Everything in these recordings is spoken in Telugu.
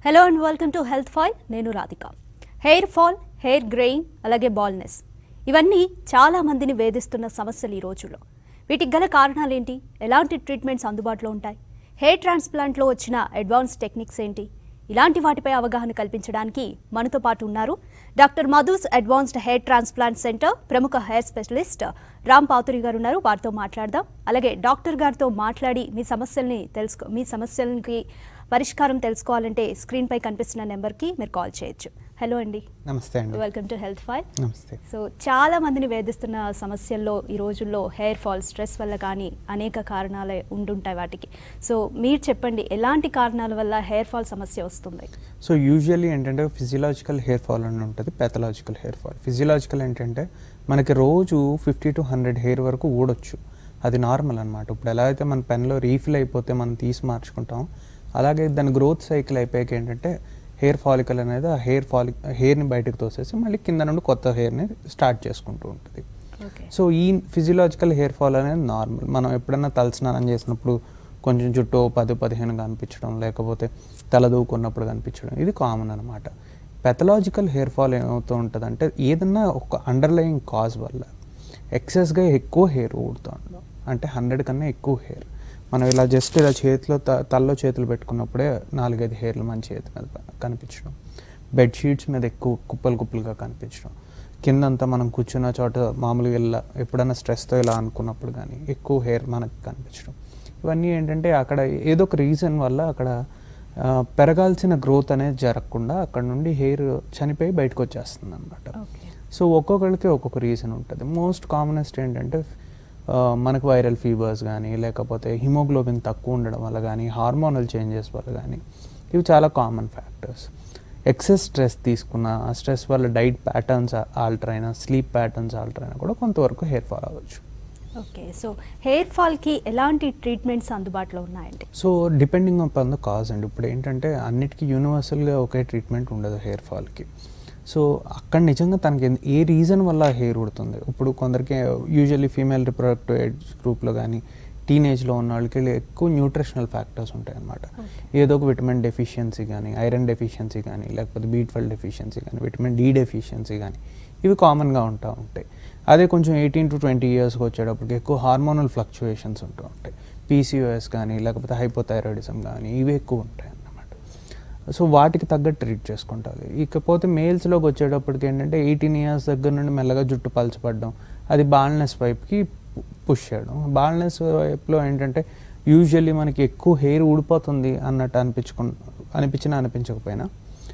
Hello and welcome to health fall నేను Radhika hair fall hair greying అలాగే బాల్నెస్ ఇవన్నీ చాలా మందిని వేధిస్తున్న సమస్యలు ఈ రోజుల్లో వీటికి గల కారణాలేంటి ఎలాంటి ట్రీట్మెంట్స్ అందుబాటులో ఉంటాయి హెయిర్ ట్రాన్స్ప్లాంట్లో వచ్చిన అడ్వాన్స్ టెక్నిక్స్ ఏంటి ఇలాంటి వాటిపై అవగాహన కల్పించడానికి మనతో పాటు ఉన్నారు doctor Madhu's advanced hair transplant centre ప్రముఖ హెయిర్ స్పెషలిస్ట్ రామ్ పాతురి గారు ఉన్నారు వారితో మాట్లాడదాం అలాగే డాక్టర్ గారితో మాట్లాడి మీ సమస్యల్ని తెలుసుకో మీ సమస్యలకి పరిష్కారం తెలుసుకోవాలంటే స్క్రీన్ పై కనిపిస్తున్న నెంబర్కి మీరు కాల్ చేయొచ్చు హలో అండి నమస్తే అండి వెల్కమ్ టు హెల్త్ ఫైల్ నమస్తే సో చాలా మందిని వేధిస్తున్న సమస్యల్లో ఈ రోజుల్లో హెయిర్ ఫాల్ స్ట్రెస్ వల్ల కానీ అనేక కారణాలు ఉండుంటాయి వాటికి సో మీరు చెప్పండి ఎలాంటి కారణాల వల్ల హెయిర్ ఫాల్ సమస్య వస్తుంది సో యూజువల్లీ ఏంటంటే ఫిజియలాజికల్ హెయిర్ ఫాల్ అని ఉంటుంది పెథలాజికల్ హెయిర్ ఫాల్ ఫిజియలాజికల్ ఏంటంటే మనకి రోజు ఫిఫ్టీ టు హండ్రెడ్ హెయిర్ వరకు ఊడొచ్చు అది నార్మల్ అనమాట ఇప్పుడు ఎలా అయితే మన పెన్లో రీఫిల్ అయిపోతే మనం తీసి మార్చుకుంటాం అలాగే దాని గ్రోత్ సైకిల్ అయిపోయాక ఏంటంటే హెయిర్ ఫాలికల్ అనేది ఆ హెయిర్ ఫాలి హెయిర్ని బయటకు తోసేసి మళ్ళీ కింద నుండి కొత్త హెయిర్ని స్టార్ట్ చేసుకుంటూ ఉంటుంది ఓకే సో ఈ ఫిజియలాజికల్ హెయిర్ ఫాల్ అనేది నార్మల్ మనం ఎప్పుడైనా తలస్నానం చేసినప్పుడు కొంచెం జుట్టు పది పదిహేను కనిపించడం లేకపోతే తల దూకున్నప్పుడు కనిపించడం ఇది కామన్ అనమాట పెథలాజికల్ హెయిర్ ఫాల్ ఏమవుతూ ఉంటుంది అంటే ఏదన్నా ఒక అండర్లయింగ్ కాజ్ వల్ల ఎక్సెస్గా ఎక్కువ హెయిర్ ఊడుతూ ఉండడం అంటే హండ్రెడ్ కన్నా ఎక్కువ హెయిర్ మనం ఇలా జస్ట్ ఇలా చేతిలో త తలలో చేతులు పెట్టుకున్నప్పుడే నాలుగైదు హెయిర్లు మన చేతి మీద కనిపించడం బెడ్ షీట్స్ మీద ఎక్కువ కుప్పలు కుప్పలుగా కనిపించడం కిందంతా మనం కూర్చున్న చోట మామూలుగా ఇలా ఎప్పుడైనా స్ట్రెస్తో ఇలా అనుకున్నప్పుడు కానీ ఎక్కువ హెయిర్ మనకి కనిపించడం ఇవన్నీ ఏంటంటే అక్కడ ఏదో ఒక రీజన్ వల్ల అక్కడ ఆ, పెరగాల్సిన గ్రోత్ అనేది జరగకుండా అక్కడ నుండి హెయిర్ చనిపోయి బయటకు వచ్చేస్తుంది అనమాట ఓకే సో ఒక్కొక్కరికి ఒక్కొక్క రీజన్ ఉంటుంది మోస్ట్ కామనెస్ట్ ఏంటంటే ఆ, మనకు వైరల్ ఫీవర్స్ కానీ లేకపోతే హిమోగ్లోబిన్ తక్కువ ఉండడం వల్ల కానీ హార్మోనల్ చేంజెస్ వల్ల కానీ ఇవి చాలా కామన్ ఫ్యాక్టర్స్ ఎక్సెస్ స్ట్రెస్ తీసుకున్న ఆ స్ట్రెస్ వల్ల డైట్ ప్యాటర్న్స్ ఆల్టర్ అయినా స్లీప్ ప్యాటర్న్స్ ఆల్టర్ అయినా కూడా కొంతవరకు హెయిర్ ఫాల్ అవ్వచ్చు ఓకే సో హెయిర్ ఫాల్కి ఎలాంటి ట్రీట్మెంట్స్ అందుబాటులో ఉన్నాయండి so depending upon the cause అండి ఇప్పుడు ఏంటంటే అన్నిటికీ యూనివర్సల్గా ఒకే ట్రీట్మెంట్ ఉండదు హెయిర్ ఫాల్కి సో అక్కడ నిజంగా తనకి ఎందు- ఏ రీజన్ వల్ల హెయిర్ ఉడుతుంది ఇప్పుడు కొందరికి యూజువల్లీ ఫీమేల్ రిప్రొడక్టివ్ ఏజ్ గ్రూప్లో కానీ టీనేజ్లో ఉన్న వాళ్ళకి ఎక్కువ న్యూట్రిషనల్ ఫ్యాక్టర్స్ ఉంటాయి అన్నమాట ఏదో ఒక విటమిన్ డెఫిషియన్సీ కానీ ఐరన్ డెఫిషియన్సీ కానీ లేకపోతే బీ ట్వెల్వ్ డెఫిషియన్సీ కానీ విటమిన్ డి డెఫిషియన్సీ కానీ ఇవి కామన్గా ఉంటా ఉంటాయి అదే కొంచెం ఎయిటీన్ టు ట్వంటీ ఇయర్స్కి వచ్చేటప్పటికి ఎక్కువ హార్మోనల్ ఫ్లక్చుయేషన్స్ ఉంటూ ఉంటాయి పీసీఓఎస్ కానీ లేకపోతే హైపోథైరాయిడిజం కానీ ఇవి ఎక్కువ ఉంటాయి అన్నమాట సో వాటికి తగ్గట్టు ట్రీట్ చేసుకుంటారు ఇకపోతే మేల్స్లోకి వచ్చేటప్పటికి ఏంటంటే ఎయిటీన్ ఇయర్స్ దగ్గర నుండి మెల్లగా జుట్టు పలచబడడం అది బాల్నెస్ వైపుకి పుష్ చేయడం బాల్నెస్ వైపులో ఏంటంటే యూజువల్లీ మనకి ఎక్కువ హెయిర్ ఊడిపోతుంది అన్నట్టు అనిపించుకు అనిపించినా అనిపించకపోయినా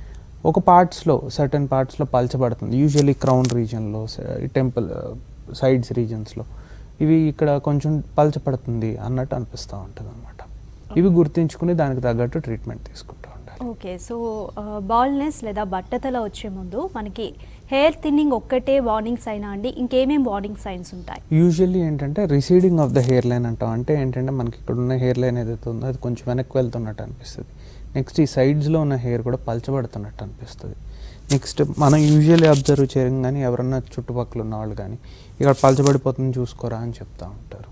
ఒక పార్ట్స్లో సర్టన్ పార్ట్స్లో పలచబడుతుంది యూజువల్లీ క్రౌన్ రీజన్లో టెంపుల్ సైడ్స్ రీజన్స్లో ఇవి ఇక్కడ కొంచెం పలచబడుతుంది అన్నట్టు అనిపిస్తూ ఉంటుంది అనమాట ఇవి గుర్తించుకుని దానికి తగ్గట్టు ట్రీట్మెంట్ తీసుకుంటూ ఉండాలి ఓకే సో బాల్నెస్ లేదా బట్టతల వచ్చే ముందు మనకి హెయిర్ థిన్నింగ్ ఒక్కటే వార్నింగ్ సైన్ అండి ఇంకేమేం వార్నింగ్ సైన్స్ ఉంటాయి యూజువల్లీ ఏంటంటే receding of the hair line అంటాం అంటే ఏంటంటే మనకి ఇక్కడ ఉన్న హెయిర్ లైన్ ఏదైతే ఉందో అది కొంచెం వెనక్కి వెళ్తున్నట్టు అనిపిస్తుంది నెక్స్ట్ ఈ సైడ్స్లో ఉన్న హెయిర్ కూడా పలచబడుతున్నట్టు అనిపిస్తుంది నెక్స్ట్ మనం యూజువల్లీ అబ్జర్వ్ చేయడం కానీ ఎవరన్నా చుట్టుపక్కల ఉన్న వాళ్ళు కానీ ఇక్కడ పలచబడిపోతుంది చూసుకోరా అని చెప్తా ఉంటారు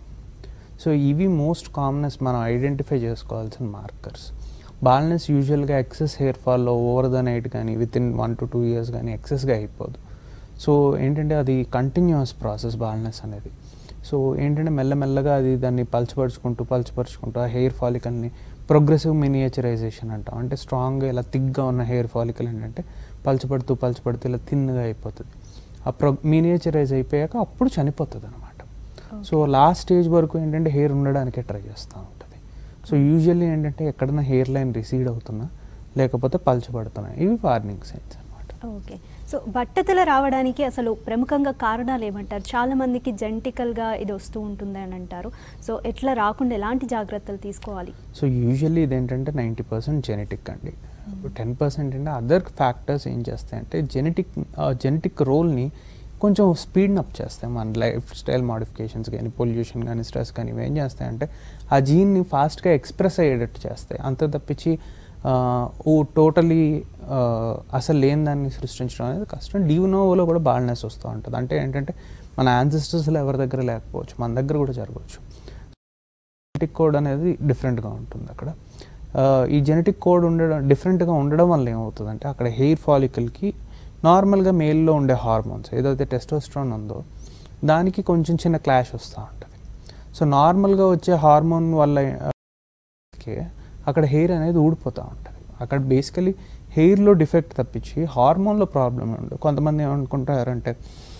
సో ఇవి మోస్ట్ కామనెస్ మనం ఐడెంటిఫై చేసుకోవాల్సిన మార్కర్స్ బాల్నెస్ యూజువల్గా ఎక్సెస్ హెయిర్ ఫాల్లో ఓవర్ ద నైట్ కానీ within one to two years కానీ ఎక్సెస్గా అయిపోదు సో ఏంటంటే అది కంటిన్యూస్ ప్రాసెస్ బాల్నెస్ అనేది సో ఏంటంటే మెల్లమెల్లగా అది దాన్ని పలచపరుచుకుంటూ పలచపరుచుకుంటూ ఆ హెయిర్ ఫాలికల్ని ప్రోగ్రెసివ్ మినియేచరైజేషన్ అంటాం అంటే స్ట్రాంగ్గా ఇలా థిక్గా ఉన్న హెయిర్ ఫాలికల్ ఏంటంటే పలచపడుతూ పలచపడుతూ ఇలా థిన్గా అయిపోతుంది ఆ ప్రో మినియేచరైజ్ అయిపోయాక అప్పుడు చనిపోతుంది అనమాట సో లాస్ట్ స్టేజ్ వరకు ఏంటంటే హెయిర్ ఉండడానికే ట్రై చేస్తూ ఉంటుంది సో యూజువల్లీ ఏంటంటే ఎక్కడైనా హెయిర్ లైన్ రిసీడ్ అవుతున్నా లేకపోతే పలచబడుతున్నాయి ఇవి వార్నింగ్ సైన్స్ అనమాట ఓకే సో బట్టతల రావడానికి అసలు ప్రముఖంగా కారణాలు ఏమంటారు చాలా మందికి జెంటికల్గా ఇది వస్తూ ఉంటుంది అని అంటారు సో ఎట్లా రాకుండా ఎలాంటి జాగ్రత్తలు తీసుకోవాలి సో యూజువల్లీ ఇదేంటంటే నైంటీ పర్సెంట్ జెనెటిక్ అండి టెన్ పర్సెంట్ అంటే అదర్ ఫ్యాక్టర్స్ ఏం చేస్తాయంటే జెనెటిక్ జెనెటిక్ రోల్ని కొంచెం స్పీడ్ అప్ చేస్తాయి మన లైఫ్ స్టైల్ మాడిఫికేషన్స్ కానీ పొల్యూషన్ కానీ స్ట్రెస్ కానీ ఇవి ఏం చేస్తాయంటే ఆ జీన్ని ఫాస్ట్గా ఎక్స్ప్రెస్ అయ్యేటట్టు చేస్తాయి అంత తప్పించి ఆ, ఓ టోటలీ అసలు లేని దాన్ని సృష్టించడం అనేది కష్టం డివినోవోలో కూడా బాల్నెస్ వస్తూ ఉంటుంది అంటే ఏంటంటే మన యాన్సిస్టర్స్లో ఎవరి దగ్గర లేకపోవచ్చు మన దగ్గర కూడా జరగవచ్చు జెనెటిక్ కోడ్ అనేది డిఫరెంట్గా ఉంటుంది అక్కడ ఆ, ఈ జెనెటిక్ కోడ్ ఉండడం డిఫరెంట్గా ఉండడం వల్ల ఏమవుతుందంటే అక్కడ హెయిర్ ఫాలికల్కి నార్మల్గా మేల్లో ఉండే హార్మోన్స్ ఏదైతే టెస్టోస్ట్రాన్ ఉందో దానికి కొంచెం చిన్న క్లాష్ వస్తూ ఉంటుంది సో నార్మల్గా వచ్చే హార్మోన్ వల్ల ఆ, కి అక్కడ హెయిర్ అనేది ఊడిపోతూ ఉంటుంది అక్కడ బేసికలీ హెయిర్లో డిఫెక్ట్ తప్పించి హార్మోన్లో ప్రాబ్లమ్ ఉండదు కొంతమంది ఏమనుకుంటారంటే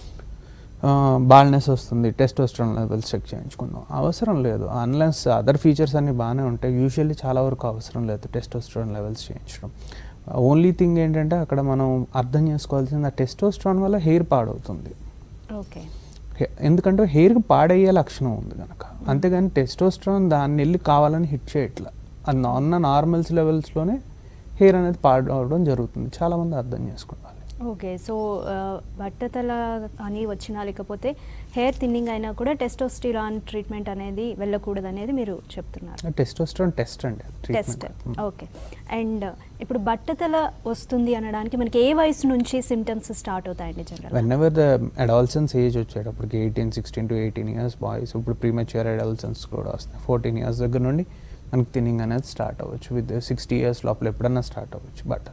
బాల్నెస్ వస్తుంది టెస్టోస్ట్రాన్ లెవెల్స్ చెక్ చేయించుకుందాం అవసరం లేదు అన్లెస్ అదర్ ఫీచర్స్ అన్ని బాగానే ఉంటాయి యూజువల్లీ చాలా వరకు అవసరం లేదు టెస్టోస్ట్రాన్ లెవెల్స్ చేయించడం ఓన్లీ థింగ్ ఏంటంటే అక్కడ మనం అర్థం చేసుకోవాల్సింది ఆ టెస్టోస్ట్రాన్ వల్ల హెయిర్ పాడవుతుంది ఓకే హె- ఎందుకంటే హెయిర్కి పాడయ్యే లక్షణం ఉంది కనుక అంతేగాని టెస్టోస్ట్రాన్ దాన్ని వెళ్ళి కావాలని హిట్ చేయట్లా అది ఉన్న నార్మల్స్ లెవెల్స్లోనే హెయిర్ అనేది పాడవడం జరుగుతుంది చాలామంది అర్థం చేసుకోవాలి ఓకే సో ఆ, బట్టతల అని వచ్చినా లేకపోతే హెయిర్ థిన్నింగ్ అయినా కూడా టెస్టోస్టిరాన్ ట్రీట్మెంట్ అనేది వెళ్ళకూడదు అనేది మీరు చెప్తున్నారు టెస్టోస్ట్రాన్ టెస్ట్ అండి టెస్ట్ ట్రీట్మెంట్ ఓకే అండ్ ఇప్పుడు బట్టతల వస్తుంది అనడానికి మనకి ఏ వయసు నుంచి సిమ్టమ్స్ స్టార్ట్ అవుతాయండి general whenever the adolescence age వచ్చేటప్పటికి eighteen sixteen to eighteen years boys ఇప్పుడు ప్రీమెచ్యూర్ అడాల్సన్స్ కూడా వస్తాయి ఫోర్టీన్ ఇయర్స్ దగ్గర నుండి మనకి థిన్నింగ్ అనేది స్టార్ట్ అవ్వచ్చు విత్ సిక్స్టీ ఇయర్స్ లోపల ఎప్పుడన్నా స్టార్ట్ అవ్వచ్చు బట్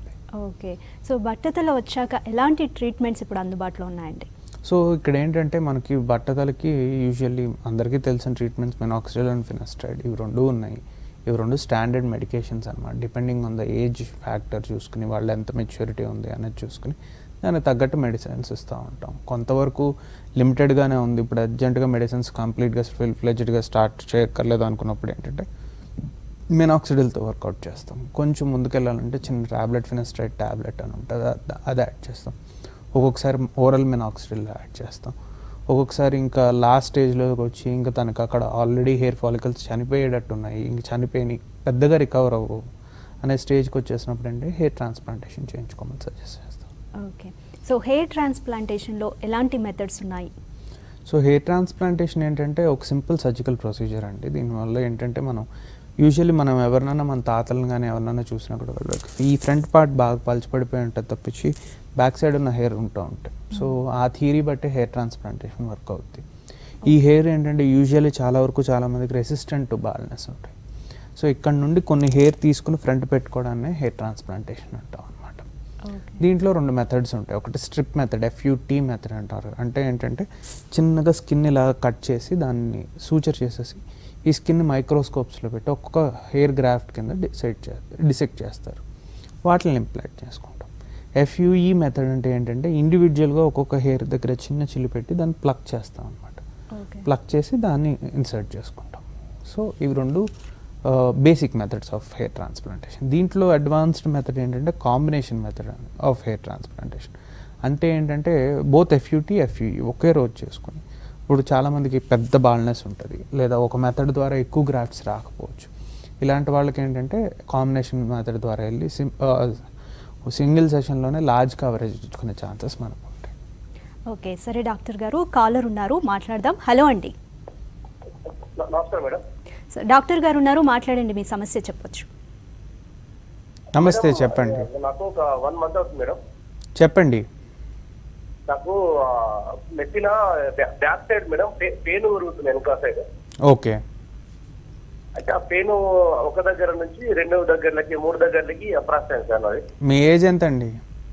ఓకే సో బట్టతల వచ్చాక ఎలాంటి ట్రీట్మెంట్స్ ఇప్పుడు అందుబాటులో ఉన్నాయండి సో ఇక్కడ ఏంటంటే మనకి బట్టతలకి యూజువల్లీ అందరికీ తెలిసిన ట్రీట్మెంట్స్ మెనాక్సిడల్ అండ్ ఫినస్టైడ్ ఇవి రెండు ఉన్నాయి ఇవి రెండు స్టాండర్డ్ మెడికేషన్స్ అనమాట depending on the age factor చూసుకుని వాళ్ళు ఎంత మెచ్యూరిటీ ఉంది అనేది చూసుకుని దానికి తగ్గట్టు మెడిసిన్స్ ఇస్తూ ఉంటాం కొంతవరకు లిమిటెడ్గానే ఉంది ఇప్పుడు అర్జెంటుగా మెడిసిన్స్ కంప్లీట్గా ఫుల్ ఫ్లెజ్డ్గా స్టార్ట్ చేయక్కర్లేదు అనుకున్నప్పుడు ఏంటంటే మినాక్సిడిల్తో వర్కౌట్ చేస్తాం కొంచెం ముందుకెళ్ళాలంటే చిన్న టాబ్లెట్ ఫినస్ట్రైడ్ టాబ్లెట్ అని ఉంటుంది అది- అది యాడ్ చేస్తాం ఒక్కొక్కసారి ఓరల్ మినాక్సిడిల్ యాడ్ చేస్తాం ఒక్కొక్కసారి ఇంకా లాస్ట్ స్టేజ్లోకి వచ్చి ఇంకా తనకు అక్కడ ఆల్రెడీ హెయిర్ ఫాలికల్స్ చనిపోయేటట్టు ఉన్నాయి ఇంక చనిపోయి పెద్దగా రికవర్ అవ్వవు అనే స్టేజ్కి వచ్చేసినప్పుడు అంటే హెయిర్ ట్రాన్స్ప్లాంటేషన్ చేయించుకోమని సజెస్ట్ చేస్తాం ఓకే సో హెయిర్ ట్రాన్స్ప్లాంటేషన్లో ఎలాంటి మెథడ్స్ ఉన్నాయి సో హెయిర్ ట్రాన్స్ప్లాంటేషన్ ఏంటంటే ఒక సింపుల్ సర్జికల్ ప్రొసీజర్ అండి దీనివల్ల ఏంటంటే మనం యూజువల్లీ మనం ఎవరినైనా మన తాతలను కానీ ఎవరినైనా చూసినా కూడా వాళ్ళకి ఈ ఫ్రంట్ పార్ట్ బాగా పలిచిపడిపోయి ఉంటుంది తప్పించి బ్యాక్ సైడ్ ఉన్న హెయిర్ ఉంటూ ఉంటాయి సో ఆ థియరీ బట్టి హెయిర్ ట్రాన్స్ప్లాంటేషన్ వర్క్ అవుద్ది ఈ హెయిర్ ఏంటంటే యూజువల్లీ చాలా వరకు చాలా మందికి రెసిస్టెంట్ టు బాల్నెస్ ఉంటాయి సో ఇక్కడ నుండి కొన్ని హెయిర్ తీసుకుని ఫ్రంట్ పెట్టుకోవడాన్ని హెయిర్ ట్రాన్స్ప్లాంటేషన్ అంటాం అనమాట ఓకే దీంట్లో రెండు మెథడ్స్ ఉంటాయి ఒకటి స్ట్రిప్ మెథడ్ ఎఫ్యూటీ మెథడ్ అంటారు అంటే ఏంటంటే చిన్నగా స్కిన్ ఇలా కట్ చేసి దాన్ని సూచర్ చేసేసి ఈ స్కిన్ మైక్రోస్కోప్స్లో పెట్టి ఒక్కొక్క హెయిర్ గ్రాఫ్ట్ కింద డిసైడ్ చే డిసెక్ట్ చేస్తారు వాటిని ఇంప్లాంట్ చేసుకుంటాం ఎఫ్యూఈ మెథడ్ అంటే ఏంటంటే ఇండివిజువల్గా ఒక్కొక్క హెయిర్ దగ్గర చిన్న చిల్లు పెట్టి దాన్ని ప్లక్ చేస్తాం అనమాట ఓకే ప్లక్ చేసి దాన్ని ఇన్సర్ట్ చేసుకుంటాం సో ఇవి రెండు basic methods of hair transplantation దీంట్లో అడ్వాన్స్డ్ మెథడ్ ఏంటంటే combination method of hair transplantation అంటే ఏంటంటే బోత్ ఎఫ్యూటీ ఎఫ్యూఈ ఒకే రోజు చేసుకొని ఇప్పుడు చాలామందికి పెద్ద బాల్నెస్ ఉంటుంది లేదా ఒక మెథడ్ ద్వారా ఎక్కువ గ్రాఫ్ట్స్ రాకపోవచ్చు ఇలాంటి వాళ్ళకి ఏంటంటే కాంబినేషన్ మెథడ్ ద్వారా వెళ్ళి సిం సింగిల్ సెషన్లోనే లార్జ్ కవరేజ్ ఇచ్చుకునే ఛాన్సెస్ మనకు ఉంటాయి ఓకే సరే డాక్టర్ గారు కాలర్ ఉన్నారు మాట్లాడదాం హలో అండి న- నమస్కారం మేడం సో డాక్టర్ గారు ఉన్నారు మాట్లాడండి మీ సమస్య చెప్పొచ్చు నమస్తే మేడం, చెప్పండి నాకు ఒక వన్ మంత్ అవుతుంది మేడం చెప్పండి నాకు ఆ, నెత్తిన బ్యా- బ్యాక్ సైడ్ మేడం పే- పెయిన్ ఉరుగుతుంది వెనుక సైడ్ ఓకే అయితే ఆ పెయిన్ ఒక దగ్గర నుంచి రెండు దగ్గరలకి మూడు దగ్గరలకి అప్రాస్తాను సార్ నాది మీ ఏజ్ ఎంత అండి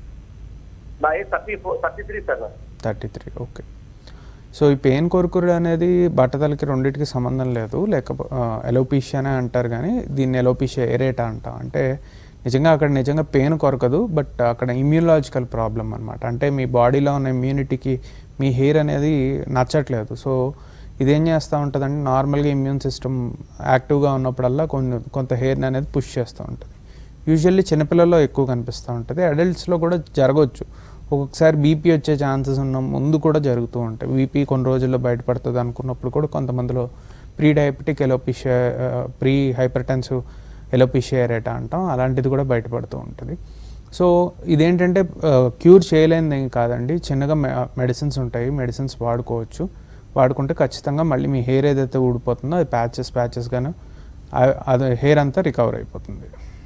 నా age thirty four thirty three sir నాది. థర్టీ త్రీ ఓకే సో ఈ పెయిన్ కొరుకురు అనేది బట్టతలకి రెండింటికి సంబంధం లేదు లేకపో ఎలోపీషియానే అంటారు కానీ దీన్ని ఎలోపీషియా ఏరేటా అంటాం అంటే నిజంగా అక్కడ నిజంగా పెయిన్ కొరకదు బట్ అక్కడ ఇమ్యూలాజికల్ ప్రాబ్లం అనమాట అంటే మీ బాడీలో ఉన్న ఇమ్యూనిటీకి మీ హెయిర్ అనేది నచ్చట్లేదు సో ఇదేం చేస్తూ ఉంటుందంటే నార్మల్గా ఇమ్యూన్ సిస్టమ్ యాక్టివ్గా ఉన్నప్పుడల్లా కొన్ని కొంత హెయిర్ని అనేది పుష్ చేస్తూ ఉంటుంది యూజువల్లీ చిన్నపిల్లల్లో ఎక్కువ కనిపిస్తూ ఉంటుంది అడల్ట్స్లో కూడా జరగవచ్చు ఒక్కొక్కసారి బీపీ వచ్చే ఛాన్సెస్ ఉన్న ముందు కూడా జరుగుతూ ఉంటాయి బీపీ కొన్ని రోజుల్లో బయటపడుతుంది అనుకున్నప్పుడు కూడా కొంతమందిలో pre diabetic alopecia pre hypertensive alopecia areata అంటాం అలాంటిది కూడా బయటపడుతూ ఉంటుంది సో ఇదేంటంటే క్యూర్ చేయలేనిది ఏం కాదండి చిన్నగా మెడిసిన్స్ ఉంటాయి మెడిసిన్స్ వాడుకోవచ్చు వాడుకుంటే ఖచ్చితంగా మళ్ళీ మీ హెయిర్ ఏదైతే ఊడిపోతుందో అది ప్యాచెస్ ప్యాచెస్గాను అది హెయిర్ అంతా రికవర్ అయిపోతుంది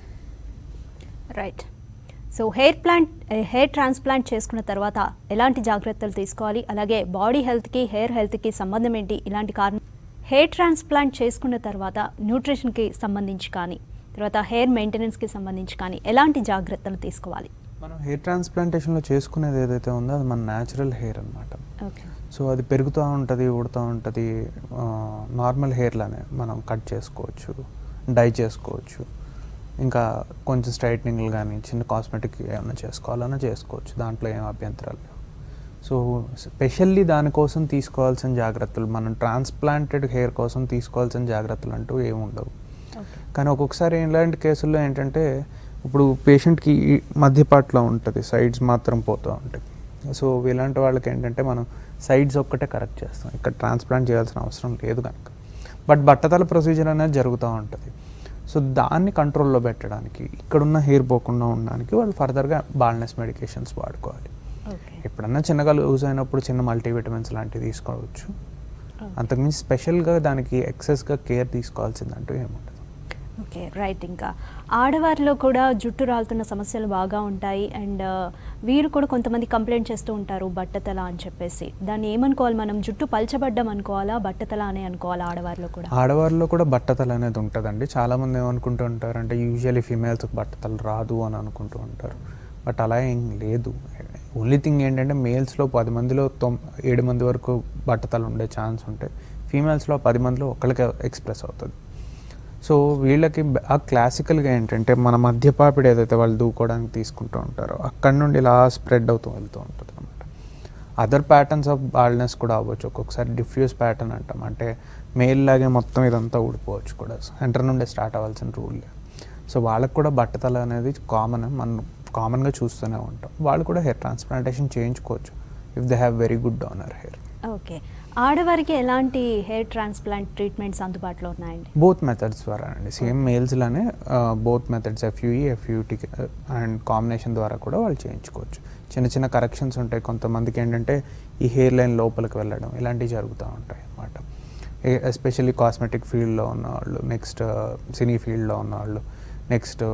right so hair plant hair transplant చేసుకున్న తర్వాత ఎలాంటి జాగ్రత్తలు తీసుకోవాలి అలాగే బాడీ హెల్త్కి హెయిర్ హెల్త్కి సంబంధం ఏంటి ఇలాంటి కారణం హెయిర్ ట్రాన్స్ప్లాంట్ చేసుకున్న తర్వాత న్యూట్రిషన్కి సంబంధించి కానీ తర్వాత హెయిర్ మెయింటెనెన్స్కి సంబంధించి కానీ ఎలాంటి జాగ్రత్తలు తీసుకోవాలి మనం హెయిర్ ట్రాన్స్ప్లాంటేషన్లో చేసుకునేది ఏదైతే ఉందో అది మన న్యాచురల్ హెయిర్ అనమాట ఓకే సో అది పెరుగుతూ ఉంటుంది ఉడుతూ ఉంటుంది నార్మల్ హెయిర్లానే మనం కట్ చేసుకోవచ్చు డై చేసుకోవచ్చు ఇంకా కొంచెం స్ట్రైట్నింగ్లు కానీ చిన్న కాస్మెటిక్ ఏమైనా చేసుకోవాలన్నా చేసుకోవచ్చు దాంట్లో ఏం అభ్యంతరాలు లేవు సో స్పెషల్లీ దానికోసం తీసుకోవాల్సిన జాగ్రత్తలు మనం ట్రాన్స్ప్లాంటెడ్ హెయిర్ కోసం తీసుకోవాల్సిన జాగ్రత్తలు అంటూ ఏమి ఉండవు ఓకే కానీ ఒక్కొక్కసారి ఇలాంటి కేసుల్లో ఏంటంటే ఇప్పుడు పేషెంట్కి ఈ మధ్యపాట్లో ఉంటుంది సైడ్స్ మాత్రం పోతూ ఉంటాయి సో ఇలాంటి వాళ్ళకి ఏంటంటే మనం సైడ్స్ ఒక్కటే కరెక్ట్ చేస్తాం ఇక్కడ ట్రాన్స్ప్లాంట్ చేయాల్సిన అవసరం లేదు కనుక బట్ బట్టతల ప్రొసీజర్ అనేది జరుగుతూ ఉంటుంది సో దాన్ని కంట్రోల్లో పెట్టడానికి ఇక్కడున్న హెయిర్ పోకుండా ఉండడానికి వాళ్ళు ఫర్దర్గా బాల్నెస్ మెడికేషన్స్ వాడుకోవాలి ఓకే ఎప్పుడన్నా చిన్నగా లూజ్ అయినప్పుడు చిన్న మల్టీవిటమిన్స్ లాంటివి తీసుకోవచ్చు అంతకుమించి స్పెషల్గా దానికి ఎక్సెస్గా కేర్ తీసుకోవాల్సిందంటూ ఏముండదు ఓకే రైట్ ఇంకా ఆడవారిలో కూడా జుట్టు రాలుతున్న సమస్యలు బాగా ఉంటాయి అండ్ వీరు కూడా కొంతమంది కంప్లైంట్ చేస్తూ ఉంటారు బట్టతల అని చెప్పేసి దాన్ని ఏమనుకోవాలి మనం జుట్టు పల్చబడ్డం అనుకోవాలా బట్టతల అనే అనుకోవాలా ఆడవారిలో కూడా ఆడవారిలో కూడా బట్టతల అనేది ఉంటుందండి చాలామంది ఏమనుకుంటూ ఉంటారు అంటే యూజువల్లీ ఫీమేల్స్కి బట్టతల రాదు అని అనుకుంటూ ఉంటారు బట్ అలా ఏం లేదు ఓన్లీ థింగ్ ఏంటంటే మేల్స్లో పది మందిలో తొమ్ ఏడు మంది వరకు బట్టతలు ఉండే ఛాన్స్ ఉంటాయి ఫీమేల్స్లో పది మందిలో ఒకళ్ళకే ఎక్స్ప్రెస్ అవుతుంది సో వీళ్ళకి బ- ఆ క్లాసికల్గా ఏంటంటే మన మధ్యపాపిడి ఏదైతే వాళ్ళు దూకోవడానికి తీసుకుంటూ ఉంటారో అక్కడ నుండి ఇలా స్ప్రెడ్ అవుతూ వెళ్తూ ఉంటుంది అనమాట అదర్ ప్యాటర్న్స్ ఆఫ్ బాల్నెస్ కూడా అవ్వచ్చు ఒక్కొక్కసారి డిఫ్యూజ్ ప్యాటర్న్ అంటాం అంటే మేల్ లాగే మొత్తం ఇదంతా ఊడిపోవచ్చు కూడా సెంటర్ నుండే స్టార్ట్ అవ్వాల్సిన రూల్ సో వాళ్ళకి కూడా బట్టతల అనేది కామన్ మనం కామన్గా చూస్తూనే ఉంటాం వాళ్ళు కూడా హెయిర్ ట్రాన్స్ప్లాంటేషన్ చేయించుకోవచ్చు if they have very good donor hair okay ఆడవారికి ఎలాంటి హెయిర్ ట్రాన్స్ప్లాంట్ ట్రీట్మెంట్స్ అందుబాటులో ఉన్నాయండి బోత్ మెథడ్స్ ద్వారా అండి సేమ్ మేల్స్లోనే both methods FUE FUT and combination ద్వారా కూడా వాళ్ళు చేయించుకోవచ్చు చిన్న చిన్న కరెక్షన్స్ ఉంటాయి కొంతమందికి ఏంటంటే ఈ హెయిర్ లైన్ లోపలికి వెళ్ళడం ఇలాంటివి జరుగుతూ ఉంటాయి అన్నమాట ఎస్పెషల్లీ కాస్మెటిక్ ఫీల్డ్లో ఉన్నవాళ్ళు నెక్స్ట్ సినీ ఫీల్డ్లో ఉన్నవాళ్ళు నెక్స్ట్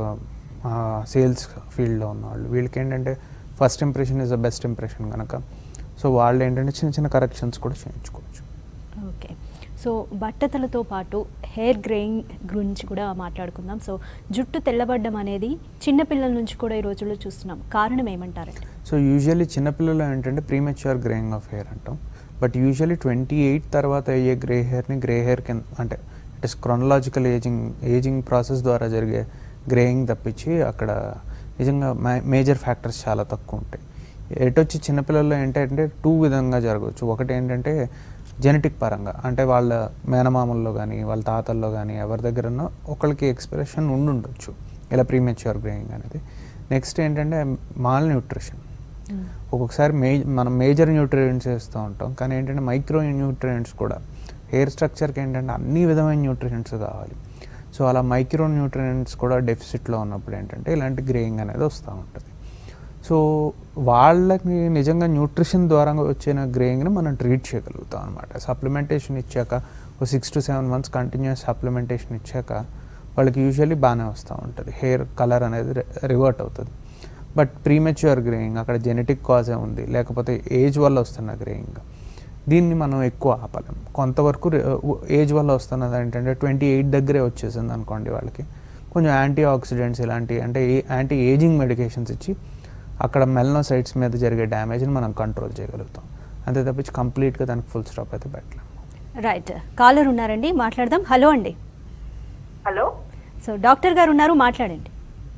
సేల్స్ ఫీల్డ్లో ఉన్నవాళ్ళు వీళ్ళకి ఏంటంటే first impression is the best impression కనుక సో వాళ్ళు ఏంటంటే చిన్న చిన్న కరెక్షన్స్ కూడా చేయించుకోవచ్చు ఓకే సో బట్టతలతో పాటు హెయిర్ గ్రేయింగ్ గురించి కూడా మాట్లాడుకుందాం సో జుట్టు తెల్లబడ్డం అనేది చిన్నపిల్లల నుంచి కూడా ఈ రోజుల్లో చూస్తున్నాం కారణం ఏమంటారండి సో యూజువల్లీ చిన్నపిల్లలు ఏంటంటే ప్రీమెచ్యూర్ గ్రేయింగ్ ఆఫ్ హెయిర్ అంటాం బట్ యూజువల్లీ ట్వంటీ ఎయిట్ తర్వాత అయ్యే గ్రే హెయిర్ని గ్రే హెయిర్ కింద అంటే it is chronological ageing ageing process ద్వారా జరిగే గ్రేయింగ్ తప్పించి అక్కడ నిజంగా మేజర్ ఫ్యాక్టర్స్ చాలా తక్కువ ఉంటాయి ఎటొచ్చి చిన్నపిల్లల్లో ఏంటంటే టూ విధంగా జరగవచ్చు ఒకటి ఏంటంటే జెనెటిక్ పరంగా అంటే వాళ్ళ మేనమామల్లో కానీ వాళ్ళ తాతల్లో కానీ ఎవరి దగ్గరనో ఒకరికి ఎక్స్ప్రెషన్ ఉండుండొచ్చు ఇలా ప్రీమెచ్యూర్ గ్రేయింగ్ అనేది నెక్స్ట్ ఏంటంటే మాల్ న్యూట్రిషన్ ఒక్కొక్కసారి మే మనం మేజర్ న్యూట్రియంట్స్ వేస్తూ ఉంటాం కానీ ఏంటంటే మైక్రో న్యూట్రియంట్స్ కూడా హెయిర్ స్ట్రక్చర్కి ఏంటంటే అన్ని విధమైన న్యూట్రియంట్స్ కావాలి సో అలా మైక్రో న్యూట్రియంట్స్ కూడా డెఫిసిట్లో ఉన్నప్పుడు ఏంటంటే ఇలాంటి గ్రేయింగ్ అనేది వస్తూ ఉంటుంది సో వాళ్ళకి నిజంగా న్యూట్రిషన్ ద్వారా వచ్చిన గ్రేయింగ్ని మనం ట్రీట్ చేయగలుగుతాం అనమాట సప్లిమెంటేషన్ ఇచ్చాక ఒక six to seven months continuous supplementation ఇచ్చాక వాళ్ళకి యూజువల్లీ బాగానే వస్తూ ఉంటుంది హెయిర్ కలర్ అనేది రివర్ట్ అవుతుంది బట్ ప్రీమెచ్యూర్ గ్రేయింగ్ అక్కడ జెనెటిక్ కాజే ఉంది లేకపోతే ఏజ్ వల్ల వస్తున్న గ్రేయింగ్ దీన్ని మనం ఎక్కువ ఆపలేం కొంతవరకు ఏజ్ వల్ల వస్తున్నది ఏంటంటే ట్వంటీ ఎయిట్ దగ్గరే వచ్చేసింది అనుకోండి వాళ్ళకి కొంచెం యాంటీ ఆక్సిడెంట్స్ ఇలాంటి అంటే యాంటీ ఏజింగ్ మెడికేషన్స్ ఇచ్చి అక్కడ మెల్నోసైట్స్ మీద జరిగే డ్యామేజ్ని మనం కంట్రోల్ చేయగలుగుతాం అంతే తప్పించి కంప్లీట్గా దానికి ఫుల్ స్టాప్ అయితే పెట్టలేము రైట్ కాలర్ ఉన్నారండి మాట్లాడదాం హలో అండి హలో సో డాక్టర్ గారు ఉన్నారు మాట్లాడండి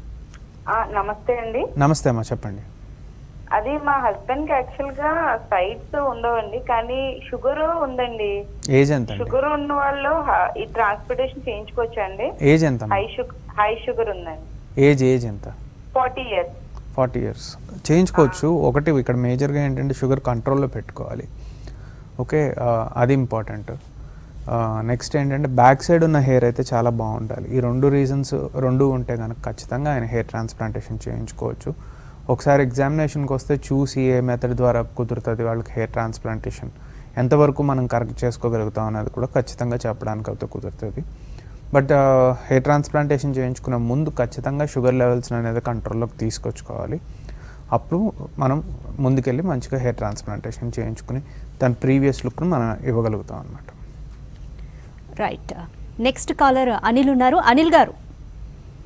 ఆ, నమస్తే అండి నమస్తే అమ్మా చెప్పండి అది మా హస్బెండ్ కి యాక్చువల్ గా సైట్స్ ఉండవండి కానీ షుగర్ ఉందండి ఏజ్ ఎంత అండి షుగర్ ఉన్న వాళ్ళు హ- ఈ ట్రాన్స్పోర్టేషన్ చేయించుకోవచ్చండి ఏజ్ ఎంత హై షుగర్ హై షుగర్ ఉందండి ఏజ్ ఏజ్ ఎంత ఫార్టీ ఇయర్స్ ఫార్టీ ఇయర్స్ చేయించుకోవచ్చు ఒకటి ఇక్కడ మేజర్గా ఏంటంటే షుగర్ కంట్రోల్లో పెట్టుకోవాలి ఓకే ఆ, అది ఇంపార్టెంట్ నెక్స్ట్ ఏంటంటే బ్యాక్ సైడ్ ఉన్న హెయిర్ అయితే చాలా బాగుండాలి ఈ రెండు రీజన్స్ రెండు ఉంటే కనుక ఖచ్చితంగా ఆయన హెయిర్ ట్రాన్స్ప్లాంటేషన్ చేయించుకోవచ్చు ఒకసారి ఎగ్జామినేషన్కి వస్తే చూసి ఏ మెథడ్ ద్వారా కుదురుతుంది వాళ్ళకి హెయిర్ ట్రాన్స్ప్లాంటేషన్ ఎంతవరకు మనం కరెక్ట్ చేసుకోగలుగుతాం అనేది కూడా ఖచ్చితంగా చెప్పడానికి అయితే కుదురుతుంది బట్ హెయిర్ ట్రాన్స్ప్లాంటేషన్ చేయించుకునే ముందు ఖచ్చితంగా షుగర్ లెవెల్స్ అనేది కంట్రోల్లోకి తీసుకొచ్చుకోవాలి అప్పుడు మనం ముందుకెళ్ళి మంచిగా హెయిర్ ట్రాన్స్ప్లాంటేషన్ చేయించుకుని దాని ప్రీవియస్ లుక్ను మనం ఇవ్వగలుగుతాం అనమాట రైట్ నెక్స్ట్ కాలర్ అనిల్ ఉన్నారు అనిల్ గారు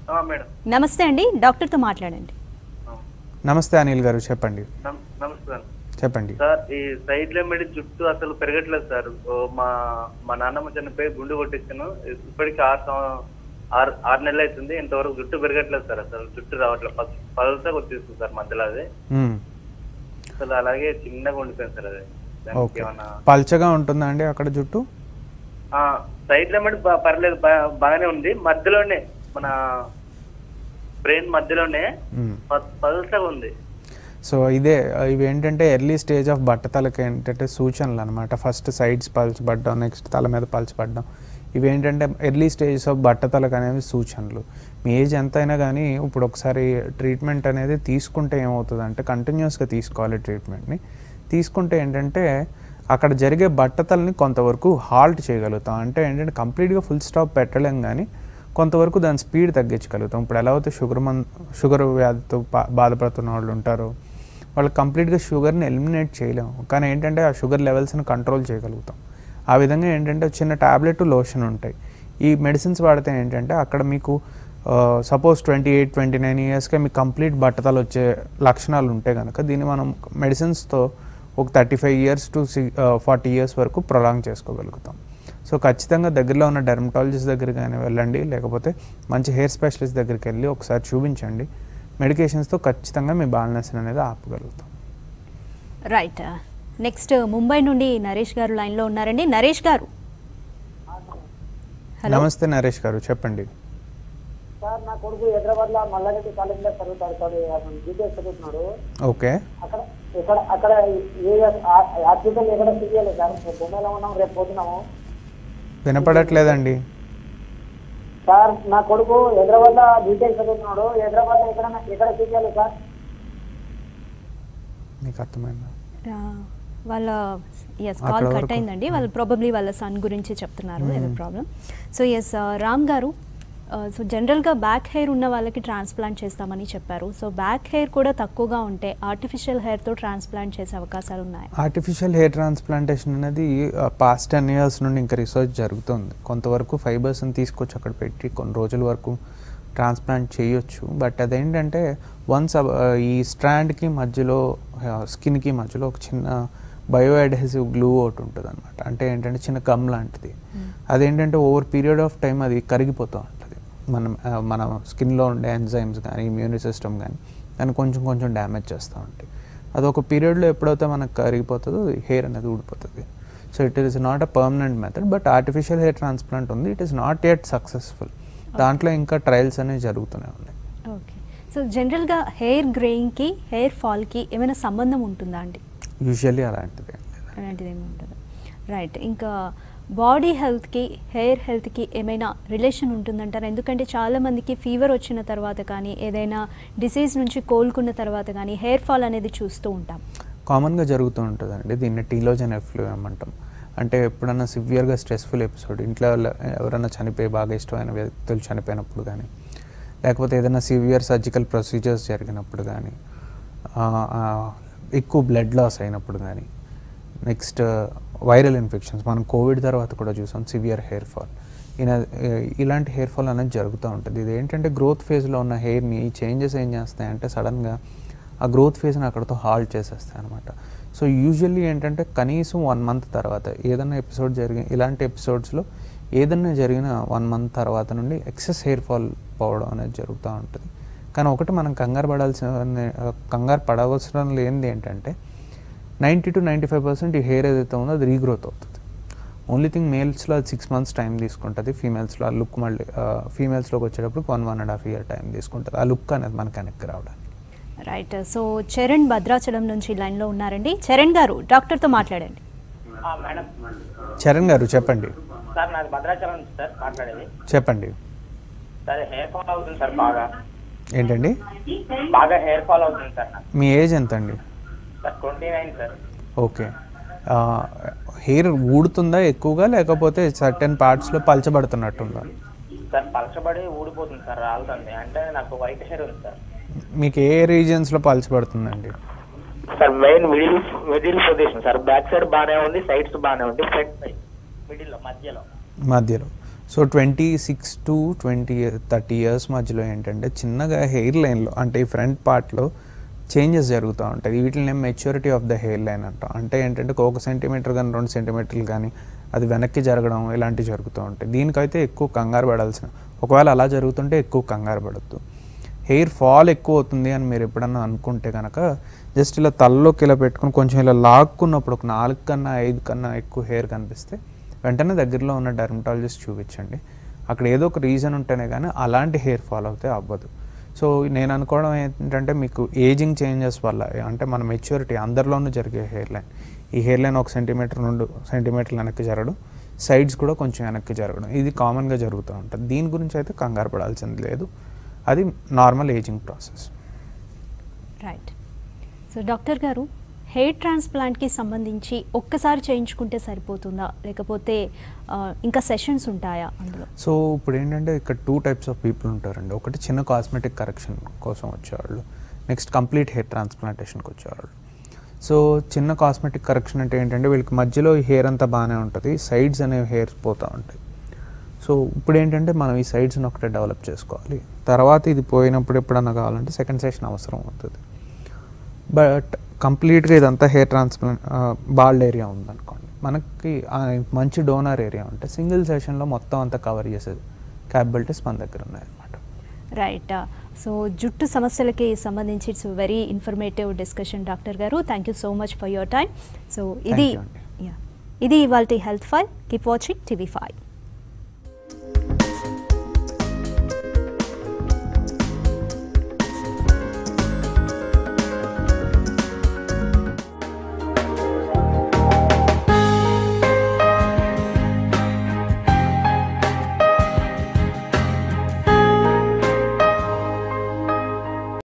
ఆ, మేడం నమస్తే అండి డాక్టర్తో మాట్లాడండి ఆ, నమస్తే అనిల్ గారు చెప్పండి నమ- నమస్కారం చెప్పండి సార్ ఈ సైడ్ లెమెడి జుట్టు అసలు పెరగట్లేదు సార్ ఓ, మా మా నాన్నమ్మ చనిపోయి గుండు కొట్టించాను ఇప్పటికి ఆరు సం- ఆరు ఆరు నెలలు అవుతుంది ఇంతవరకు జుట్టు పెరగట్లేదు సార్ అసలు జుట్టు రావట్లేదు పల్- పల్సగా వచ్చేస్తుంది సార్ మధ్యలో అది మ్మ్. అసలు అలాగే చిన్నగా ఉండిపోయింది సార్ అది దానికి ఓకే ఏమన్నా పల్చగా ఉంటుందా అండి అక్కడ జుట్టు ఆ, సైడ్ లెమెడి బా- పర్లేదు బా- బాగానే ఉంది మధ్యలోనే మన బ్రెయిన్ మధ్యలోనే మ్మ్. ప- పల్సగా ఉంది సో ఇదే ఇవి ఏంటంటే ఎర్లీ స్టేజ్ ఆఫ్ బట్టతలకి ఏంటంటే సూచనలు అనమాట ఫస్ట్ సైడ్స్ పల్చబడ్డం నెక్స్ట్ తల మీద పల్చబడ్డం ఇవి ఏంటంటే ఎర్లీ స్టేజెస్ ఆఫ్ బట్టతలకు అనేవి సూచనలు మీ ఏజ్ ఎంతైనా కానీ ఇప్పుడు ఒకసారి ట్రీట్మెంట్ అనేది తీసుకుంటే ఏమవుతుంది అంటే కంటిన్యూస్గా తీసుకోవాలి ట్రీట్మెంట్ని తీసుకుంటే ఏంటంటే అక్కడ జరిగే బట్టతలని కొంతవరకు హాల్ట్ చేయగలుగుతాం అంటే ఏంటంటే కంప్లీట్గా ఫుల్ స్టాప్ పెట్టలేం కానీ కొంతవరకు దాని స్పీడ్ తగ్గించగలుగుతాం ఇప్పుడు ఎలా అయితే షుగర్ మన్ షుగర్ వ్యాధితో బా- బాధపడుతున్న వాళ్ళు ఉంటారో వాళ్ళు కంప్లీట్గా షుగర్ని ఎలిమినేట్ చేయలేము కానీ ఏంటంటే ఆ షుగర్ లెవెల్స్ని కంట్రోల్ చేయగలుగుతాం ఆ విధంగా ఏంటంటే చిన్న ట్యాబ్లెట్ లోషన్ ఉంటాయి ఈ మెడిసిన్స్ వాడితే ఏంటంటే అక్కడ మీకు suppose twenty eight twenty nine ఇయర్స్కే మీకు కంప్లీట్ బట్టతలు వచ్చే లక్షణాలు ఉంటే కనుక దీన్ని మనం మెడిసిన్స్తో ఒక థర్టీ ఫైవ్ ఇయర్స్ టు సి ఫార్టీ ఇయర్స్ వరకు ప్రొలాంగ్ చేసుకోగలుగుతాం సో ఖచ్చితంగా దగ్గరలో ఉన్న డెర్మటాలజిస్ట్ దగ్గర కానీ వెళ్ళండి లేకపోతే మంచి హెయిర్ స్పెషలిస్ట్ దగ్గరికి వెళ్ళి ఒకసారి చూపించండి మెడికేషన్స్తో ఖచ్చితంగా మీ బాల్నెస్ అనేది ఆపగలుగుతాం రైట్ నెక్స్ట్ ముంబై నుండి నరేష్ గారు లైన్లో ఉన్నారండి నరేష్ గారు హలో నమస్తే నరేష్ గారు చెప్పండి సార్ నా కొడుకు హైదరాబాద్ లో మల్లారెడ్డి కాలేజీలో చదువుతాడు సార్ అతను బీటెక్ చదువుతున్నాడు ఓకే అక్కడ ఇక్కడ అక్కడ ఏ హాస్పిటల్ ఎక్కడ తీయాలి సార్ బొమ్మలో ఉన్నాం రేపు పోతున్నాము వినపడట్లేదండి సార్ నా కొడుకు హైదరాబాద్ లో బీటెక్ చదువుతున్నాడు హైదరాబాద్ లో ఎక్కడ ఎక్కడ తీయాలి సార్ మీకు అర్థమైందా ఆ, వాళ్ళ ఎస్ అక్కడ కాల్ కట్ వరకు. అయిందండి వాళ్ళు ప్రాబబ్లీ వాళ్ళ సన్ గురించి చెప్తున్నారు ఏదో ప్రాబ్లం సో ఎస్ రామ్ గారు సో జనరల్గా బ్యాక్ హెయిర్ ఉన్న వాళ్ళకి ట్రాన్స్ప్లాంట్ చేస్తామని చెప్పారు సో బ్యాక్ హెయిర్ కూడా తక్కువగా ఉంటే ఆర్టిఫిషియల్ హెయిర్తో ట్రాన్స్ప్లాంట్ చేసే అవకాశాలు ఉన్నాయి ఆర్టిఫిషియల్ హెయిర్ ట్రాన్స్ప్లాంటేషన్ అనేది పాస్ట్ టెన్ ఇయర్స్ నుండి ఇంకా రీసెర్చ్ జరుగుతుంది కొంతవరకు ఫైబర్స్ని తీసుకొచ్చి అక్కడ పెట్టి కొన్ని రోజుల వరకు ట్రాన్స్ప్లాంట్ చేయొచ్చు బట్ అదేంటంటే వన్స్ ఈ స్ట్రాండ్కి మధ్యలో స్కిన్కి మధ్యలో ఒక చిన్న బయో అడ్హెసివ్ గ్లూ ఒకటి ఉంటుంది అనమాట అంటే ఏంటంటే చిన్న గమ్ లాంటిది అదేంటంటే ఓవర్ పీరియడ్ ఆఫ్ టైం అది కరిగిపోతూ ఉంటుంది మనం ఆ, మన స్కిన్లో ఉండే ఎంజైమ్స్ కానీ ఇమ్యూని సిస్టమ్ కానీ దాన్ని కొంచెం కొంచెం డ్యామేజ్ చేస్తూ ఉంటాయి అది ఒక పీరియడ్లో ఎప్పుడైతే మనకు కరిగిపోతుందో హెయిర్ అనేది ఊడిపోతుంది so it is not a permanent method but artificial hair transplant ఉంది it is not yet successful దాంట్లో ఇంకా ట్రయల్స్ అనేవి జరుగుతూనే ఉన్నాయి ఓకే సో జనరల్గా హెయిర్ గ్రేయింగ్కి హెయిర్ ఫాల్కి ఏమైనా సంబంధం ఉంటుందా అండి యూజువల్లీ అలాంటిది ఏం లేదు. అలాంటిది ఏమి ఉండదు రైట్ ఇంకా బాడీ హెల్త్కి హెయిర్ హెల్త్కి ఏమైనా రిలేషన్ ఉంటుందంటారా ఎందుకంటే చాలామందికి ఫీవర్ వచ్చిన తర్వాత కానీ ఏదైనా డిసీజ్ నుంచి కోలుకున్న తర్వాత కానీ హెయిర్ ఫాల్ అనేది చూస్తూ ఉంటాం కామన్గా జరుగుతూ ఉంటుందండి దీన్ని టీలోజన్ ఎఫ్లూయం అంటాం అంటే ఎప్పుడన్నా సివియర్గా స్ట్రెస్ఫుల్ ఎపిసోడ్ ఇంట్లో వాళ్ళ- ఎవరైనా చనిపోయి బాగా ఇష్టమైన వ్యక్తులు చనిపోయినప్పుడు కానీ లేకపోతే ఏదైనా సివియర్ సర్జికల్ ప్రొసీజర్స్ జరిగినప్పుడు కానీ ఆ, ఆ, ఎక్కువ బ్లడ్ లాస్ అయినప్పుడు కానీ నెక్స్ట్ వైరల్ ఇన్ఫెక్షన్స్ మనం కోవిడ్ తర్వాత కూడా చూసాం సివియర్ హెయిర్ ఫాల్ ఈయన ఇలాంటి హెయిర్ ఫాల్ అనేది జరుగుతూ ఉంటుంది ఇది ఏంటంటే గ్రోత్ ఫేజ్లో ఉన్న హెయిర్ని ఈ చేంజెస్ ఏం చేస్తాయంటే సడన్గా ఆ గ్రోత్ ఫేజ్ని అక్కడతో హాల్ట్ చేసేస్తాయి అనమాట సో యూజువల్లీ ఏంటంటే కనీసం వన్ మంత్ తర్వాత ఏదైనా ఎపిసోడ్ జరిగిన ఇలాంటి ఎపిసోడ్స్లో ఏదైనా జరిగిన వన్ మంత్ తర్వాత నుండి ఎక్సెస్ హెయిర్ ఫాల్ పోవడం అనేది జరుగుతూ ఉంటుంది కానీ ఒకటి మనం కంగారు పడాల్సిన కంగారు పడవలసిన లేనిది ఏంటంటే ninety to ninety five percent ఈ హెయిర్ ఏదైతే ఉందో అది రీగ్రోత్ అవుతుంది ఓన్లీ థింగ్ మేల్స్లో అది సిక్స్ మంత్స్ టైం తీసుకుంటుంది ఫీమేల్స్లో ఆ లుక్ మళ్ళీ ఫీమేల్స్లోకి వచ్చేటప్పుడు one one and half year time తీసుకుంటుంది ఆ లుక్ అనేది మనకి వెనక్కి రావడానికి రైట్ సో చరణ్ భద్రాచలం నుంచి లైన్లో ఉన్నారండి చరణ్ గారు డాక్టర్తో మాట్లాడండి ఆ, మేడం చరణ్ గారు చెప్పండి సార్ నాది భద్రాచలం నుంచి సార్ మాట్లాడేది చెప్పండి సార్ హెయిర్ ఫాల్ అవుతుంది సార్ బాగా ఏంటండి బాగా హెయిర్ ఫాల్ అవుతుంది సార్ నాకు మీ ఏజ్ ఎంత అండి sir twenty nine sir okay hair ఊడుతుందా ఎక్కువగా లేకపోతే సర్టెన్ పార్ట్స్లో పలచబడుతున్నట్టుందా సార్ పలచబడి ఊడిపోతుంది సార్ రాలుతుంది అంటే నాకు వైట్ హెయిర్ ఉంది సార్ మీకు ఏ రీజియన్స్లో పలచబడుతుందండి sir main middle middle position sir back side బాగానే ఉంది సైడ్స్ బాగానే ఉంది ఫ్రంట్ సైడ్ మిడిల్ లో మధ్యలో మధ్యలో so twenty six to twenty thirty years మధ్యలో ఏంటంటే చిన్నగా హెయిర్ లైన్లో అంటే ఈ ఫ్రంట్ పార్ట్లో చేంజెస్ జరుగుతూ ఉంటాయి వీటిని maturity of the hair line అంటాం అంటే ఏంటంటే ఒక సెంటీమీటర్ కానీ రెండు సెంటీమీటర్లు కానీ అది వెనక్కి జరగడం ఇలాంటివి జరుగుతూ ఉంటాయి దీనికైతే ఎక్కువ కంగారు పడాల్సిన ఒకవేళ అలా జరుగుతుంటే ఎక్కువ కంగారు పడద్దు హెయిర్ ఫాల్ ఎక్కువ అవుతుంది అని మీరు ఎప్పుడన్నా అనుకుంటే కనుక జస్ట్ ఇలా తలలోకి ఇలా పెట్టుకుని కొంచెం ఇలా లాక్కున్నప్పుడు ఒక నాలుగు కన్నా ఐదు కన్నా ఎక్కువ హెయిర్ కనిపిస్తే వెంటనే దగ్గరలో ఉన్న డెర్మటాలజిస్ట్ చూపించండి అక్కడ ఏదో ఒక రీజన్ ఉంటేనే కానీ అలాంటి హెయిర్ ఫాల్ అవుతే అవ్వదు సో నేను అనుకోవడం ఏంటంటే మీకు ఏజింగ్ చేంజెస్ వల్ల అంటే మన మెచ్యూరిటీ అందరిలోనూ జరిగే హెయిర్ లైన్ ఈ హెయిర్ లైన్ ఒక సెంటీమీటర్ రెండు సెంటీమీటర్లు వెనక్కి జరగడం సైడ్స్ కూడా కొంచెం వెనక్కి జరగడం ఇది కామన్గా జరుగుతూ ఉంటుంది దీని గురించి అయితే కంగారు పడాల్సింది లేదు అది normal ageing process right so doctor గారు హెయిర్ ట్రాన్స్ప్లాంట్కి సంబంధించి ఒక్కసారి చేయించుకుంటే సరిపోతుందా లేకపోతే ఆ, ఇంకా సెషన్స్ ఉంటాయా అందులో సో ఇప్పుడు ఏంటంటే ఇక్కడ టూ టైప్స్ ఆఫ్ పీపుల్ ఉంటారండి ఒకటి చిన్న కాస్మెటిక్ కరెక్షన్ కోసం వచ్చేవాళ్ళు నెక్స్ట్ కంప్లీట్ హెయిర్ ట్రాన్స్ప్లాంటేషన్కి వచ్చేవాళ్ళు సో చిన్న కాస్మెటిక్ కరెక్షన్ అంటే ఏంటంటే వీళ్ళకి మధ్యలో ఈ హెయిర్ అంతా బాగానే ఉంటుంది సైడ్స్ అనేవి హెయిర్స్ పోతూ ఉంటాయి సో ఇప్పుడు ఏంటంటే మనం ఈ సైడ్స్ని ఒకటే డెవలప్ చేసుకోవాలి తర్వాత ఇది పోయినప్పుడు ఎప్పుడన్నా కావాలంటే సెకండ్ సెషన్ అవసరం అవుతుంది బట్ కంప్లీట్గా ఇదంతా హెయిర్ ట్రాన్స్ప్లాంట్ బాల్డ్ ఏరియా ఉందనుకోండి మనకి ఆ మంచి డోనర్ ఏరియా ఉంటే సింగిల్ సెషన్లో మొత్తం అంతా కవర్ చేసేది క్యాపబిలిటీస్ మన దగ్గర ఉన్నాయన్నమాట రైట్ సో జుట్టు సమస్యలకి సంబంధించి it's very informative discussion doctor గారు thank you so much for your time so ఇది you అండి. yeah. ఇది ఇవాళ health file keep watching TV five